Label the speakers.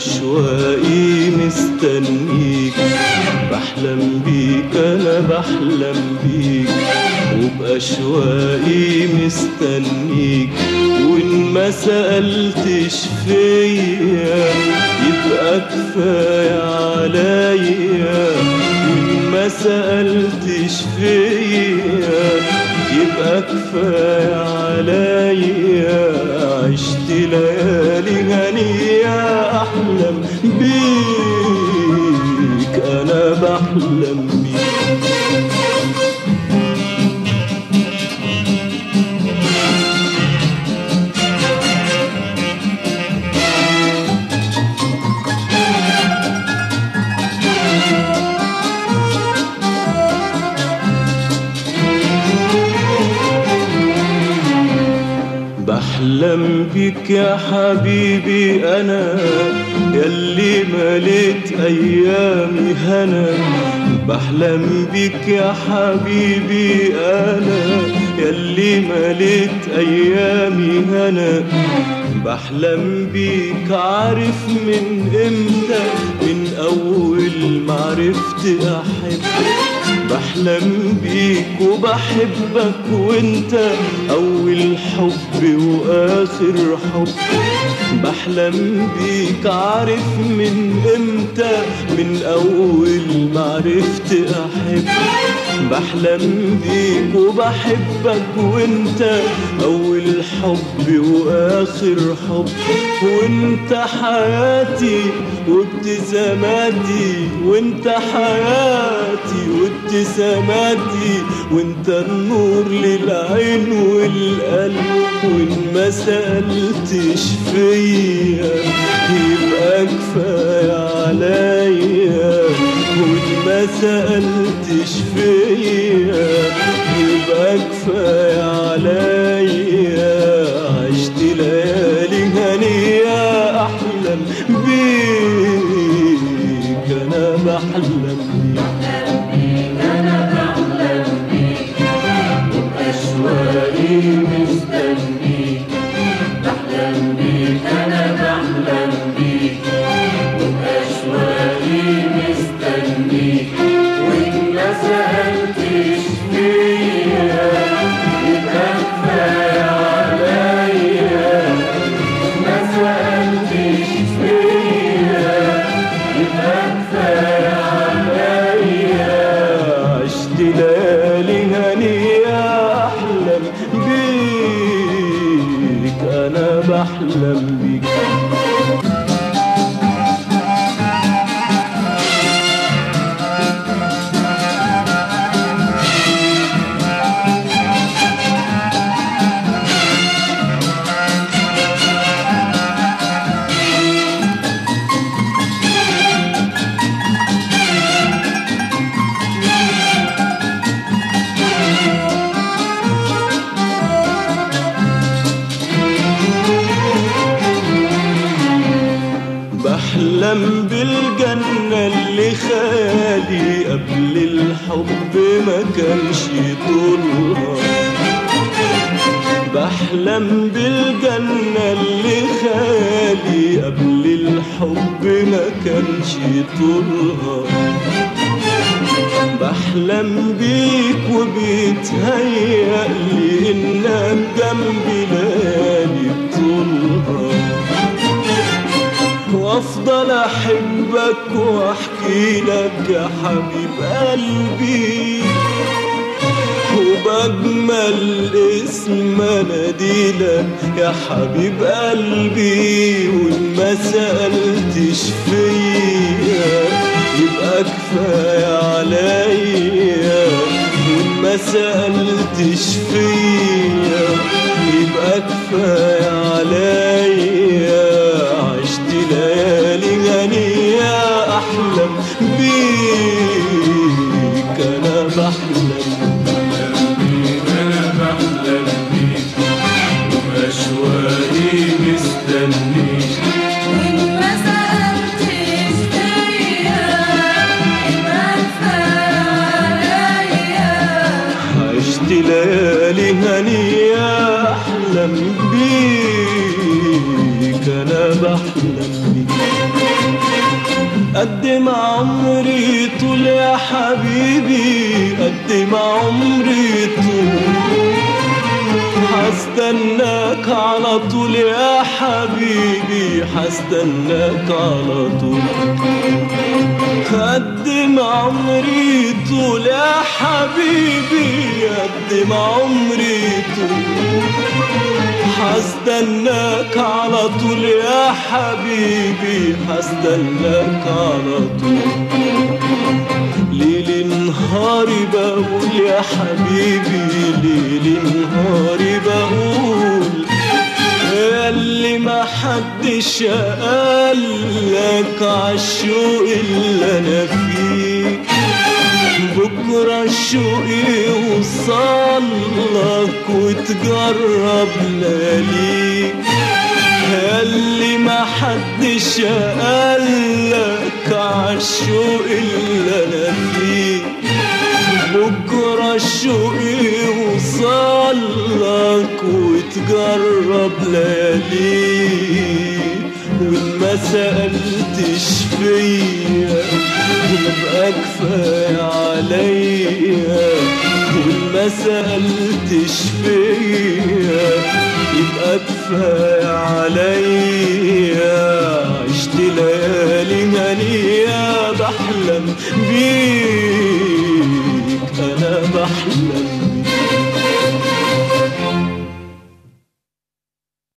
Speaker 1: وبأشواقي مستنيك بحلم بيك أنا بحلم بيك وبأشواقي مستنيك وإن ما سألتش فيا يبقى كفاية عليا وإن ما سألتش فيا يبقى كفاية عليا عشت ليالي هنية أحلم بيك أنا بحلم بيك بحلم بيك يا حبيبي انا يلي مليت ايامي هنا بحلم بيك يا حبيبي انا يلي مليت ايامي هنا بحلم بيك عارف من امتى من اول ما عرفت احب بحلم بيك وبحبك وانت اول حب واخر حب بحلم بيك عارف من امتى من اول ما عرفت احب بحلم بيك وبحبك وانت اول حب واخر حب وانت حياتي وابتساماتي وانت حياتي وابتساماتي وانت النور للعين والقلب وان ما سألتش فيا يبقى كفاية عليا وان ما سألتش فيا يبقى كفاية عليا عشت ليالي هنية أحلم بيك أنا بحلم بيك
Speaker 2: أشواقي مستنيك بحلم بيك أنا بحلم بيك وبأشواقي مستنيك وإن ما سألتش فيا يبقى كفاية عليا ما سألتش فيا يبقى كفاية عليا
Speaker 1: عشت ليالي هنية أحلم بيك أنا بحلم بيك بحلم بالجنة اللي خالي قبل الحب ما كانش طولها بحلم بالجنة اللي خالي قبل الحب ما كانش طولها بحلم بيك وبيتهيأ لي انك جنبي ليالي بطولها وافضل احبك واحكي لك يا حبيب قلبي وبجمل اسم اناديلك يا حبيب قلبي وان ما سألتش فيا يبقى كفاية عليا وان ما سألتش فيا يبقى كفاية عليا عشت ليالي غنية أحلم بيك أنا بحلم
Speaker 2: أنا بحلم بيك وأشواقي مستنيك
Speaker 3: وإن ما سألتش فيا يبقى كفاية عليا
Speaker 1: عشت ليالي هنية أحلم بيك أنا بحلم بيك قد ما عمري طول يا حبيبي قد ما عمري طول حستناك على طول يا حبيبي حستناك على طول قد ما عمري طول يا حبيبي قد ما عمري طول حستناك على طول يا حبيبي حستناك على طول ليل نهاري بقول يا حبيبي ليل نهاري بقول اللي ما حدش قالك عالشوق اللي انا فيه بكرة الشوق يوصلك وتجرب لياليك اللي ما حدش قالك عالشوق اللي انا فيه بكرة الشوق يوصلك وتجرب لياليك وإن ما سألتش فيا يبقى كفاية عليا وإن ما سألتش فيا يبقى كفاية عليا عشت ليالي هنية بحلم بيك أنا بحلم